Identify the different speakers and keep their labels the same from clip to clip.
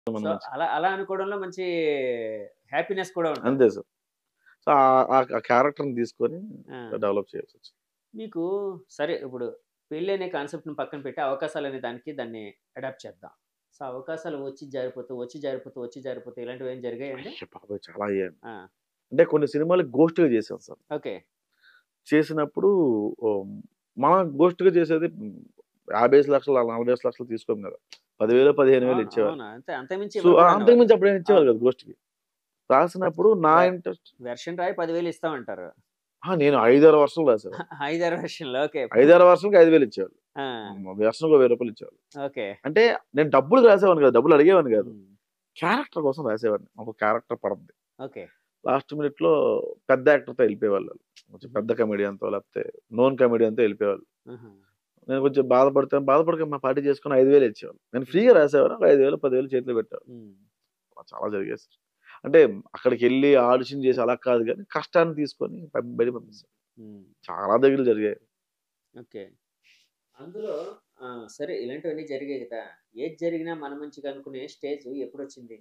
Speaker 1: మన
Speaker 2: సో
Speaker 1: నుంచి.
Speaker 2: అలా అలా అనుకోవడంలో మంచి హ్యాపీనెస్ కూడా ఉంటుంది
Speaker 1: అంతే సార్ సో ఆ- ఆ ఆ క్యారెక్టర్ని తీసుకొని
Speaker 2: ఆ.
Speaker 1: డెవలప్ చేయాల్సి వచ్చింది
Speaker 2: మీకు సరే ఇప్పుడు పెళ్ళి అనే కాన్సెప్ట్ని పక్కన పెట్టి అవకాశాలు అనే దానికి దాన్ని అడాప్ట్ చేద్దాం సో అవకాశాలు వచ్చి జారిపోతూ వచ్చి జారిపోతూ వచ్చి జారిపోతూ ఇలాంటివి ఏం జరిగాయండి
Speaker 1: అయ్య బాబోయ్ చాలా అయ్యాయి
Speaker 2: ఆ,
Speaker 1: అంటే కొన్ని సినిమాలు గోస్ట్గా చేసాం సార్
Speaker 2: ఓకే
Speaker 1: చేసినప్పుడు ఓ, మనం గోస్ట్గా చేసేది యాభై ఐదు లక్షలు నలభై ఐదు లక్షలు తీసుకోం కదా పదివేలు పదిహేను వేలు
Speaker 2: అవును,
Speaker 1: ఇచ్చేవారు
Speaker 2: అవునా అంతే అంతకుమించి
Speaker 1: సో అంతకుమించి అప్పుడు ఇచ్చేవారు కదా గోస్ట్కి రాసినప్పుడు నా
Speaker 2: Right.
Speaker 1: ఇంట్రెస్ట్
Speaker 2: వెర్షన్ రాయి పదివేలు ఇస్తామంటారు
Speaker 1: నేను ఐదారు వర్షాలు రాశాను
Speaker 2: ఐదారు వెర్షన్లో ఓకే
Speaker 1: ఐదారు వర్షాలకి ఐదు వేలు ఇచ్చేవాళ్ళు
Speaker 2: ఆ,
Speaker 1: వ్యవసాయం వెయ్యి రూపాయలు ఇచ్చేవాళ్ళు
Speaker 2: ఓకే
Speaker 1: అంటే నేను డబ్బులు రాసేవాడిని కదా డబ్బులు అడిగేవాడిని కాదు
Speaker 2: ఉమ్,
Speaker 1: క్యారెక్టర్ కోసం రాసేవాడిని ఒక క్యారెక్టర్ పడుతుంది
Speaker 2: ఓకే
Speaker 1: లాస్ట్ మినిట్ లో పెద్ద యాక్టర్తో వెళ్ళిపోయేవాళ్ళు వాళ్ళు. కొంచెం పెద్ద కమెడియన్తో లేకపోతే నోన్ కమెడియన్తో వెళ్ళిపోయేవాళ్ళు
Speaker 2: ఆహా,
Speaker 1: నేను కొంచెం బాధపడితే బాధపడక మా పార్టీ చేసుకుని ఐదు వేలు ఇచ్చేవాళ్ళు నేను ఫ్రీగా రాసేవారు ఒక ఐదు వేలు పదివేలు చేతిలో పెట్టేవాళ్ళు
Speaker 2: ఉమ్,
Speaker 1: అలా చాలా జరిగేది సార్. అంటే అక్కడికి వెళ్ళి ఆడిషన్ చేసి అలా కాదు కానీ కష్టాన్ని తీసుకొని పం- బయట పంపిస్తాను
Speaker 2: ఉమ్,
Speaker 1: చాలా దగ్గర జరిగాయి
Speaker 2: ఓకే అందులో ఆ, సరే ఇలాంటివన్నీ జరిగాయి కదా ఏది జరిగినా మన మంచిగా అనుకునే స్టేజ్ ఎప్పుడు వచ్చింది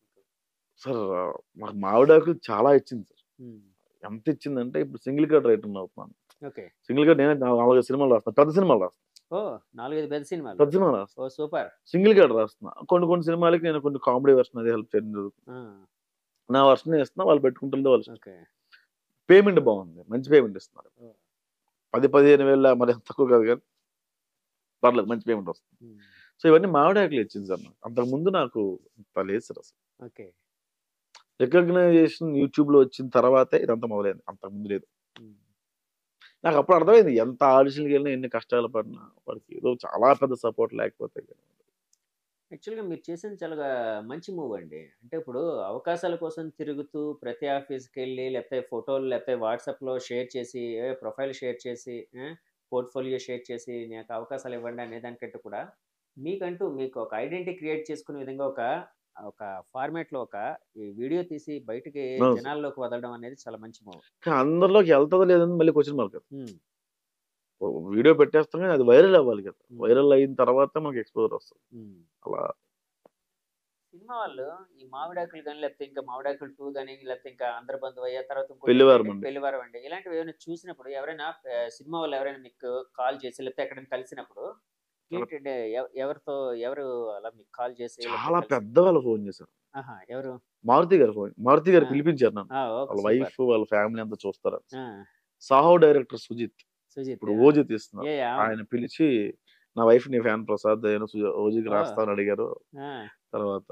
Speaker 1: సార్ మాకు మామిడాకులు చాలా ఇచ్చింది సార్
Speaker 2: ఉమ్,
Speaker 1: ఎంత ఇచ్చిందంటే ఇప్పుడు సింగిల్ కార్డ్ రైటర్ అవుతున్నాను
Speaker 2: ఓకే
Speaker 1: సింగిల్ కార్డ్ నేనే నాలుగు సినిమాలు రాస్తాను పెద్ద సినిమాలు రాస్తాను
Speaker 2: ఓ నాలుగైదు పెద్ద సినిమాలు
Speaker 1: పెద్ద సినిమాలు రాస్తాను
Speaker 2: ఓ సూపర్
Speaker 1: సింగిల్ కార్డ్ రాస్తున్నా కొన్ని కొన్ని సినిమాలకి నేను కొన్ని కామెడీ వర్షన్ అది హెల్ప్ చేయడం జరుగుతుంది
Speaker 2: ఆ,
Speaker 1: నా వర్షన్ ఇస్తున్నా వాళ్ళు పెట్టుకుంటుంది వాళ్ళు
Speaker 2: ఓకే
Speaker 1: పేమెంట్ బాగుంది మంచి పేమెంట్ ఇస్తున్నారు
Speaker 2: ఓ,
Speaker 1: పది పదిహేను వేల మరి తక్కువ కాదు కానీ పర్లేదు మంచి పేమెంట్ వస్తుంది
Speaker 2: ఉమ్,
Speaker 1: సో ఇవన్నీ మామిడాకులు ఇచ్చింది సార్ నాకు అంతకు ముందు నాకు అంత లేదు సార్ అసలు
Speaker 2: ఓకే
Speaker 1: రికగ్నైజేషన్ యూట్యూబ్ లో వచ్చిన తర్వాతే ఇదంతా మొదలైంది అంతకు ముందు లేదు
Speaker 2: ఉమ్,
Speaker 1: నాకు అప్పుడు అర్థమైంది ఎంత ఆడిషన్కి వెళ్ళినా ఎన్ని కష్టాలు పడినా వాడికి ఏదో చాలా పెద్ద సపోర్ట్ లేకపోతే
Speaker 2: యాక్చువల్గా మీరు చేసింది చాలా మంచి మూవ్ అండి అంటే ఇప్పుడు అవకాశాల కోసం తిరుగుతూ ప్రతి ఆఫీస్కి వెళ్ళి లేకపోతే ఫోటోలు లేకపోతే వాట్సాప్లో షేర్ చేసి ప్రొఫైల్ షేర్ చేసి పోర్ట్ఫోలియో షేర్ చేసి నాకు అవకాశాలు ఇవ్వండి అనే దానికంటే కూడా మీకంటూ మీకు ఒక ఐడెంటిటీ క్రియేట్ చేసుకునే విధంగా ఒక ఒక ఫార్మాట్లో ఒక ఈ వీడియో తీసి బయటికి
Speaker 1: అవును.
Speaker 2: జనాల్లోకి వదలడం అనేది చాలా మంచి మూవ్
Speaker 1: కానీ అందరిలోకి వెళ్తుందో లేదని మళ్ళీ క్వశ్చన్ మార్క్ కదా వీడియో పెట్టేస్తాం కానీ అది వైరల్ అవ్వాలి కదా వైరల్ అయిన తర్వాత మనకి ఎక్స్పోజర్ వస్తుంది అలా
Speaker 2: సినిమా వాళ్ళు ఈ మామిడాకులు కానీ లేకపోతే ఇంకా మామిడాకులు టూ కానీ లేకపోతే ఇంకా అందరి బంధువు అయ్యా తర్వాత ఇంకోటి
Speaker 1: పెళ్లివారం
Speaker 2: ఏంటంటే
Speaker 1: అండి.
Speaker 2: పెళ్లివారం అండి ఇలాంటివి ఏమైనా చూసినప్పుడు ఎవరైనా ఆ, సినిమా వాళ్ళు ఎవరైనా మీకు కాల్ చేసి లేకపోతే ఎక్కడైనా కలిసినప్పుడు ఏంటంటే ఎవ- ఎవరితో ఎవరు అలా మీకు కాల్ చేసి లేకపోతే
Speaker 1: చాలా
Speaker 2: కలిసి-
Speaker 1: పెద్ద వాళ్ళు ఫోన్ చేశారు
Speaker 2: ఆహా, ఎవరు
Speaker 1: మారుతి గారు ఫోన్ మారుతి గారు
Speaker 2: ఆ.
Speaker 1: పిలిపించారు నన్ను
Speaker 2: ఆ, ఓకే,
Speaker 1: వాళ్ళ
Speaker 2: సూపర్.
Speaker 1: వైఫ్ వాళ్ళ ఫ్యామిలీ అంతా చూస్తారు
Speaker 2: ఆ,
Speaker 1: సాహో డైరెక్టర్ సుజిత్
Speaker 2: సుజిత్
Speaker 1: ఇప్పుడు
Speaker 2: ఆ.
Speaker 1: ఓజిత్ ఇస్తున్నారు
Speaker 2: ఏ, ఆ,
Speaker 1: ఆయన పిలిచి నా వైఫ్ నీ ఫ్యాన్ ప్రసాద్ నేను సుజ- ఓజికి
Speaker 2: ఆ.
Speaker 1: రాస్తానని అడిగారు
Speaker 2: ఆ,
Speaker 1: తర్వాత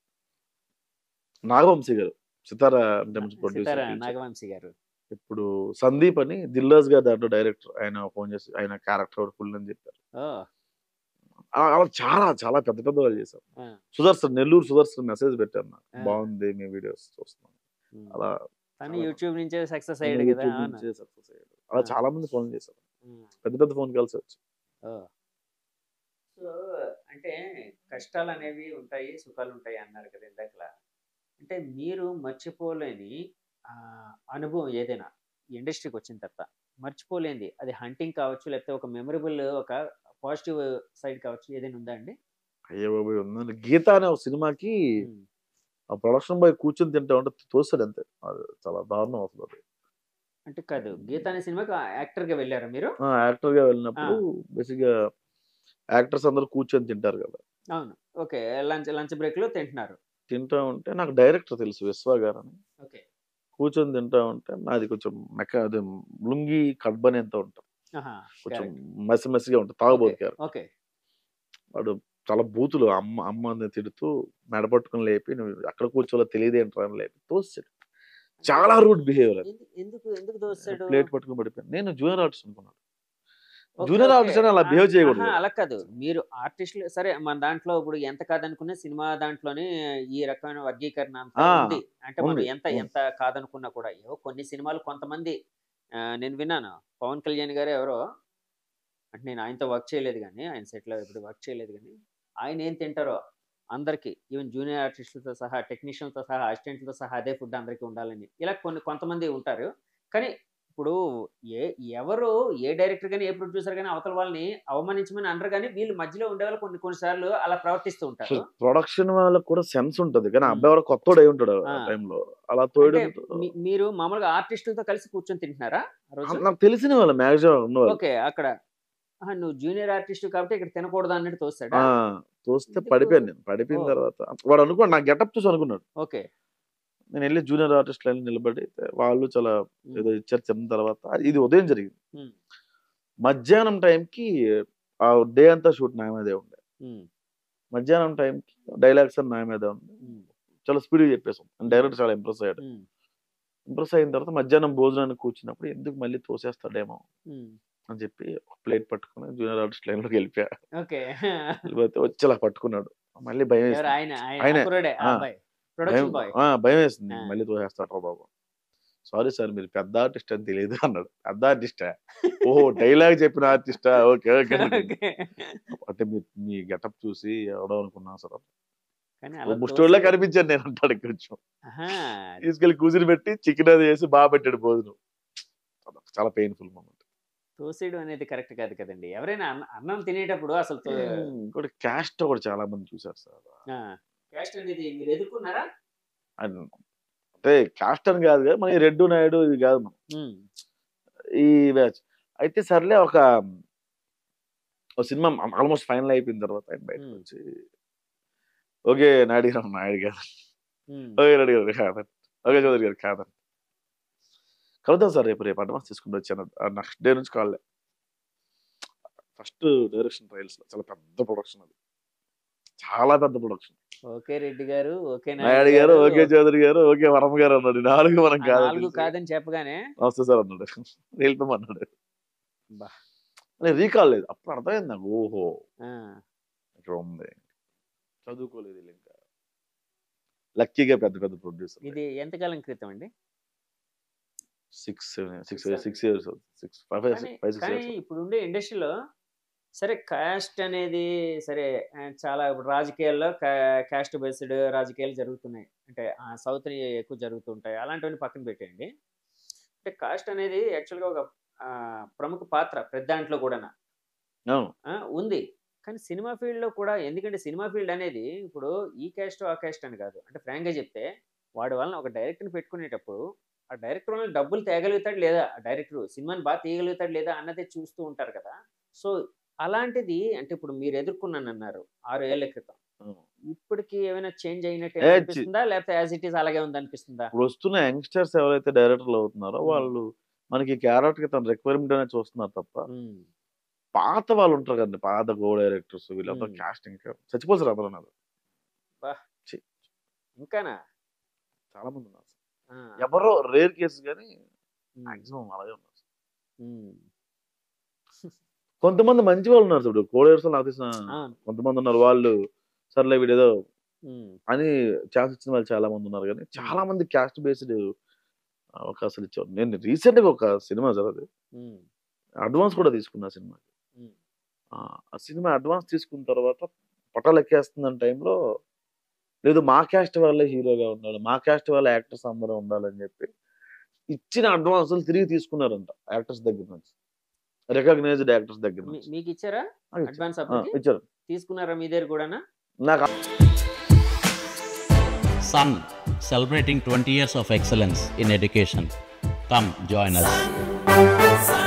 Speaker 1: నాగవంశీ గారు సితారా అంటే
Speaker 2: సితారా
Speaker 1: ప్రొడ్యూసర్
Speaker 2: నాగవంశీ గారు
Speaker 1: ఇప్పుడు సందీప్ అని దిల్లాజ్ గారు దాంట్లో డైరెక్టర్ ఆయన ఫోన్ చేసి ఆయన క్యారెక్టర్ ఫుల్ అని చెప్పారు
Speaker 2: ఓ
Speaker 1: అలా అలా చాలా చాలా పెద్ద పెద్ద వాళ్ళు చేశారు
Speaker 2: ఆ,
Speaker 1: సుదర్శన్ నెల్లూరు సుదర్శన్ మెసేజ్ పెట్టారు నాకు
Speaker 2: ఆ.
Speaker 1: బాగుంది మీ వీడియోస్ చూస్తున్నాను
Speaker 2: ఉమ్.
Speaker 1: అలా
Speaker 2: తను
Speaker 1: చాలా-
Speaker 2: యూట్యూబ్ నుంచే సక్సెస్ అయ్యాడు కదా
Speaker 1: YouTube
Speaker 2: అవును.
Speaker 1: నుంచే success అయ్యాడు. అలా
Speaker 2: ఆ.
Speaker 1: చాలా మంది ఫోన్ చేశారు
Speaker 2: ఉమ్.
Speaker 1: పెద్ద పెద్ద ఫోన్ కాల్స్ వచ్చి
Speaker 2: సో అంటే కష్టాలు అనేవి ఉంటాయి సుఖాలు ఉంటాయి అన్నారు కదా ఇందాకలా అంటే మీరు మర్చిపోలేని ఆ, అనుభవం ఏదైనా ఇండస్ట్రీకి వచ్చిన తర్వాత మర్చిపోలేనిది అది హంటింగ్ కావచ్చు లేకపోతే ఒక మెమరబుల్ ఒక పాజిటివ్ సైడ్ కావచ్చు ఏదైనా ఉందా అండి
Speaker 1: అయ్యో బాబోయ్ ఉందండి గీత అనే ఒక సినిమాకి
Speaker 2: ఉమ్.
Speaker 1: ఆ ప్రొడక్షన్ బాయ్ కూర్చొని తింటా ఉంటే తోస్తాడు అంతే అది చాలా దారుణం అసలు అది
Speaker 2: అంటే కాదు గీత అనే సినిమాకి యాక్టర్ గా వెళ్ళారా మీరు
Speaker 1: ఆ, యాక్టర్ గా వెళ్ళినప్పుడు బేసిక్ గా యాక్టర్స్ అందరూ కూర్చొని తింటారు కదా
Speaker 2: అవును ఓకే లంచ్ లంచ్ బ్రేక్ లో తింటున్నారు
Speaker 1: తింటా ఉంటే నాకు డైరెక్టర్ తెలుసు విశ్వ గారు అని
Speaker 2: ఓకే
Speaker 1: కూర్చొని తింటా ఉంటే నాది కొంచెం మెక్క అది లుంగి కడ్బని ఎంత ఉంటాం
Speaker 2: ఆహా,
Speaker 1: కొంచెం
Speaker 2: correct.
Speaker 1: మసి మసిగా ఉంటుంది తాగబోతు గారు
Speaker 2: ఓకే
Speaker 1: వాడు చాలా బూతులు అమ్మ అమ్మ అని తిడుతూ మెడపట్టుకుని లేపి నువ్వు అక్కడ కూర్చోలో తెలియదు ఏంట్రా అని లేపి తోస్తాడు చాలా రూట్ బిహేవియర్ అది
Speaker 2: ఎందు- ఎందుకు ఎందుకు దోస్తాడు
Speaker 1: ప్లేట్ పట్టుకుని పడిపోయాను నేను జూనియర్ ఆర్టిస్ట్ అనుకున్నాను
Speaker 2: ఓకే,
Speaker 1: జూనియర్
Speaker 2: ఓకే.
Speaker 1: ఆర్టిస్ట్ అని అలా
Speaker 2: ఆ,
Speaker 1: బిహేవ్ చేయకూడదు
Speaker 2: ఆహా, అలా కాదు మీరు ఆర్టిస్టులు సరే మన దాంట్లో ఇప్పుడు ఎంత కాదనుకున్నా సినిమా దాంట్లోనే ఈ రకమైన వర్గీకరణ అంతా
Speaker 1: ఆ,
Speaker 2: ఉంది అంటే మనం
Speaker 1: ఉంది,
Speaker 2: ఎంత
Speaker 1: ఉంది.
Speaker 2: ఎంత కాదనుకున్నా కూడా ఏవో కొన్ని సినిమాలు కొంతమంది ఆ, నేను విన్నాను పవన్ కళ్యాణ్ గారు ఎవరో అంటే నేను ఆయనతో వర్క్ చేయలేదు కానీ ఆయన సెట్లో ఎప్పుడు వర్క్ చేయలేదు కానీ ఆయన ఏం తింటారో అందరికీ ఈవెన్ జూనియర్ ఆర్టిస్టులతో సహా టెక్నీషియన్తో సహా అసిస్టెంట్లతో సహా అదే ఫుడ్ అందరికీ ఉండాలని ఇలా కొన్ని కొంతమంది ఉంటారు కానీ ఇప్పుడు ఏ ఎవరు ఏ డైరెక్టర్ కానీ ఏ ప్రొడ్యూసర్ కానీ అవతల వాళ్ళని అవమానించమని అనరు కానీ వీళ్ళు మధ్యలో ఉండే వాళ్ళు కొన్ని కొన్నిసార్లు అలా ప్రవర్తిస్తూ ఉంటారు
Speaker 1: ప్రొడక్షన్ వాళ్ళకి కూడా సెన్స్ ఉంటది కానీ ఆ
Speaker 2: ఉమ్.
Speaker 1: అబ్బాయి కూడా కొత్తోడు అయి ఉంటాడు ఆ
Speaker 2: ఆ.
Speaker 1: టైంలో అలా
Speaker 2: అంటే
Speaker 1: తోయడం
Speaker 2: మీ- మీరు మామూలుగా ఆర్టిస్టులతో కలిసి కూర్చొని తింటున్నారా ఆ రోజు
Speaker 1: నాకు తెలిసిన వాళ్ళు మ్యాక్సిమం ఉన్నవాళ్ళు
Speaker 2: ఓకే అక్కడ ఆహా, నువ్వు జూనియర్ ఆర్టిస్ట్ కాబట్టి ఇక్కడ తినకూడదు అన్నట్టు తోస్తాడా
Speaker 1: ఆ, చూస్తే
Speaker 2: ఎందుకు?
Speaker 1: పడిపోయాను నేను పడిపోయిన
Speaker 2: ఓ.
Speaker 1: తర్వాత వాడు అనుకోండి నా గెటప్ చూసి అనుకున్నాడు
Speaker 2: ఓకే
Speaker 1: నేను వెళ్ళి జూనియర్ ఆర్టిస్ట్ లైన్ నిలబడి వాళ్ళు చాలా
Speaker 2: ఉమ్,
Speaker 1: ఏదో ఇచ్చారు తిన్న తర్వాత ఇది ఉదయం జరిగింది
Speaker 2: ఉమ్,
Speaker 1: మధ్యాహ్నం టైంకి ఆ డే అంతా షూట్ నా మీదే ఉండే
Speaker 2: ఉమ్,
Speaker 1: మధ్యాహ్నం టైంకి డైలాగ్స్ అని నా మీదే ఉండే
Speaker 2: ఉమ్,
Speaker 1: చాలా స్పీడ్గా చెప్పేసాం డైరెక్టర్ చాలా ఇంప్రెస్ అయ్యాడు
Speaker 2: ఉమ్,
Speaker 1: ఇంప్రెస్ అయిన తర్వాత మధ్యాహ్నం భోజనానికి కూర్చున్నప్పుడు ఎందుకు మళ్ళీ తోసేస్తాడేమో
Speaker 2: ఉమ్.
Speaker 1: అని చెప్పి ఒక ప్లేట్ పట్టుకుని జూనియర్ ఆర్టిస్ట్ లైన్లోకి వెళ్ళిపోయా
Speaker 2: ఓకే
Speaker 1: వెళ్ళిపోతే వచ్చి అలా పట్టుకున్నాడు మళ్ళీ భయం
Speaker 2: ఎవరు
Speaker 1: వేసింది
Speaker 2: ఆయన ఆయన
Speaker 1: ఆయనే.
Speaker 2: ఆ కుర్రాడే, ఆ
Speaker 1: ఆ.
Speaker 2: అబ్బాయి
Speaker 1: భయం
Speaker 2: ప్రొడక్షన్ బాయ్
Speaker 1: ఆ, భయం వేసింది
Speaker 2: ఆ.
Speaker 1: మళ్ళీ తోసేస్తాడు బాబు సారీ సార్ మీరు పెద్ద ఆర్టిస్ట్ అని తెలియదు అన్నాడు పెద్ద ఆర్టిస్టా ఓహో డైలాగ్ చెప్పిన ఆర్టిస్టా ఓకే ఓకే
Speaker 2: ఓకే
Speaker 1: అంటే మీ మీ గెటప్ చూసి ఎవడో అనుకున్నా సార్
Speaker 2: కానీ
Speaker 1: ఓ
Speaker 2: అలా
Speaker 1: ముష్టోళ్ళ
Speaker 2: తోసి-
Speaker 1: కనిపించాను నేను అంటాడు కొంచెం
Speaker 2: ఆహా,
Speaker 1: తీసుకెళ్లి కూతురు పెట్టి చికెన్ అది వేసి బాగా పెట్టాడు భోజనం చాలా- చాలా పెయిన్ఫుల్ మూమెంట్
Speaker 2: తోసేయడం అనేది కరెక్ట్ కాదు కదండి ఎవరైనా అన్న- అన్నం తినేటప్పుడు అసలు తో-
Speaker 1: ఇంకోటి క్యాస్ట్ కూడా చాలా మంది చూసారు సార్
Speaker 2: ఆ, క్యాస్ట్ అనేది మీరు ఎదుర్కొన్నారా
Speaker 1: అండ్ అంటే క్యాస్ట్ అని కాదు కదా మన రెడ్డు నాయుడు ఇది కాదు మనం
Speaker 2: ఉమ్,
Speaker 1: ఈ బ్యాచ్ అయితే సర్లే ఒక ఒక సినిమా ఆల్మోస్ట్ ఫైనల్ అయిపోయిన తర్వాత ఆయన బయటకు
Speaker 2: Hmm.
Speaker 1: వచ్చి ఓకే నాయుడు గారు నాయుడు గారు
Speaker 2: ఉమ్,
Speaker 1: ఓకే నాయుడు గారు కాదండి ఓకే చౌదరి గారు కాదండి కలుద్దాం సార్ రేపు రేపు అడ్వాన్స్ తీసుకుంటూ వచ్చాను నెక్స్ట్ డే నుంచి కాల్లే ఫస్ట్ డైరెక్షన్ ట్రయల్స్ చాలా పెద్ద ప్రొడక్షన్ అది చాలా పెద్ద ప్రొడక్షన్
Speaker 2: ఓకే రెడ్డి గారు ఓకే
Speaker 1: నాయుడు గారు ఓకే చౌదరి గారు ఓకే వరమ గారు అన్నాడు ఈ నాలుగు మనం
Speaker 2: ఆ
Speaker 1: కాదు
Speaker 2: నాలుగు కాదని చెప్పగానే
Speaker 1: నమస్తే సార్ అన్నాడు వెళ్ళిపోమన్నాడు
Speaker 2: బా.
Speaker 1: నేను రీకాల్ లేదు అప్పుడు అర్థమైంది నాకు ఓహో
Speaker 2: ఆ,
Speaker 1: ఇక్కడ ఉంది చదువుకోలేదు వీళ్ళు ఇంకా లక్కీగా పెద్ద పెద్ద ప్రొడ్యూసర్
Speaker 2: ఇది ఎంతకాలం క్రితం అండి
Speaker 1: six six
Speaker 2: Six,
Speaker 1: six years six five
Speaker 2: కానీ
Speaker 1: ఫైవ్ సిక్స్
Speaker 2: కానీ
Speaker 1: ఇయర్స్
Speaker 2: ఇప్పుడు ఉండే ఇండస్ట్రీలో సరే కాస్ట్ అనేది సరే ఆ, చాలా ఇప్పుడు రాజకీయాల్లో కాస్ట్ బేస్డ్ రాజకీయాలు జరుగుతున్నాయి అంటే సౌత్ ఎక్కువ జరుగుతుంటాయి అలాంటివన్నీ పక్కన పెట్టేయండి అంటే కాస్ట్ అనేది యాక్చువల్గా ఒక ఆ, ప్రముఖ పాత్ర ప్రతి దాంట్లో కూడా
Speaker 1: అవును
Speaker 2: ఉంది కానీ సినిమా ఫీల్డ్లో కూడా ఎందుకంటే సినిమా ఫీల్డ్ అనేది ఇప్పుడు ఈ క్యాస్ట్ ఆ క్యాస్ట్ అని కాదు అంటే ఫ్రాంక్గా చెప్తే వాడి వలన ఒక డైరెక్టర్ని పెట్టుకునేటప్పుడు ఆ డైరెక్టర్ వల్ల డబ్బులు తేగలుగుతాడు లేదా ఆ డైరెక్టర్ సినిమాని బాగా తీయగలుగుతాడు లేదా అన్నదే చూస్తూ ఉంటారు కదా సో అలాంటిది అంటే ఇప్పుడు మీరు ఎదుర్కొన్నాను అన్నారు ఆరు ఏళ్ల క్రితం
Speaker 1: అవును.
Speaker 2: ఇప్పటికి ఏమైనా చేంజ్ అయినట్టు
Speaker 1: ఏ, చి-
Speaker 2: అనిపిస్తుందా లేకపోతే యాజ్ ఇట్ ఈస్ అలాగే ఉంది అనిపిస్తుందా
Speaker 1: ఇప్పుడు వస్తున్న యంగ్స్టర్స్ ఎవరైతే డైరెక్టర్లు అవుతున్నారో
Speaker 2: Hmm.
Speaker 1: వాళ్ళు మనకి క్యారెక్టర్ కి తన రిక్వైర్మెంట్ అనేది చూస్తున్నారు తప్ప పాత వాళ్ళు ఉంటారు కదండి పాత గో డైరెక్టర్స్ వీళ్ళంతా
Speaker 2: Hmm.
Speaker 1: కాస్టింగ్ చచ్చిపోతారు అందరూ ఉన్నారు
Speaker 2: ఇంకానా
Speaker 1: చాలా మంది ఉన్నారు
Speaker 2: ఆ,
Speaker 1: ఎవరో రేర్ కేసు కానీ
Speaker 2: ఉమ్,
Speaker 1: మాక్సిమం అలాగే ఉన్నారు
Speaker 2: ఉమ్,
Speaker 1: కొంతమంది మంచి వాళ్ళు ఉన్నారు చూడు కోడేర్స్ నాకు తెలిసిన
Speaker 2: అవును,
Speaker 1: కొంతమంది ఉన్నారు వాళ్ళు సర్లే వీడేదో
Speaker 2: ఉమ్,
Speaker 1: అని ఛాన్స్ ఇచ్చిన వాళ్ళు చాలా మంది ఉన్నారు కానీ చాలా మంది క్యాస్ట్ బేస్డ్ అవకాశాలు ఇచ్చారు నేను రీసెంట్ గా ఒక సినిమా చదివి
Speaker 2: ఉమ్,
Speaker 1: అడ్వాన్స్ కూడా తీసుకున్నా సినిమా
Speaker 2: ఉమ్,
Speaker 1: ఆ సినిమా అడ్వాన్స్ తీసుకున్న తర్వాత పటాలు ఎక్కేస్తున్న టైంలో లేదు మా క్యాస్ట్ వాళ్ళే హీరోగా ఉండాలి మా క్యాస్ట్ వాళ్ళ యాక్టర్స్ అందరూ ఉండాలని చెప్పి ఇచ్చిన అడ్వాన్సులు తిరిగి తీసుకున్నారంట యాక్టర్స్ దగ్గర నుంచి రికగ్నైజ్డ్ యాక్టర్స్ దగ్గర
Speaker 2: మీ-
Speaker 1: నుంచి
Speaker 2: మీకు ఇచ్చారా
Speaker 1: ఆ, ఇచ్చారు.
Speaker 2: అడ్వాన్స్
Speaker 1: ఆ,
Speaker 2: అప్పటికి
Speaker 1: ఇచ్చారు
Speaker 2: తీసుకున్నారా మీ దగ్గర కూడానా
Speaker 1: నాకు
Speaker 3: Sun, celebrating 20 years of excellence in education. Come join us.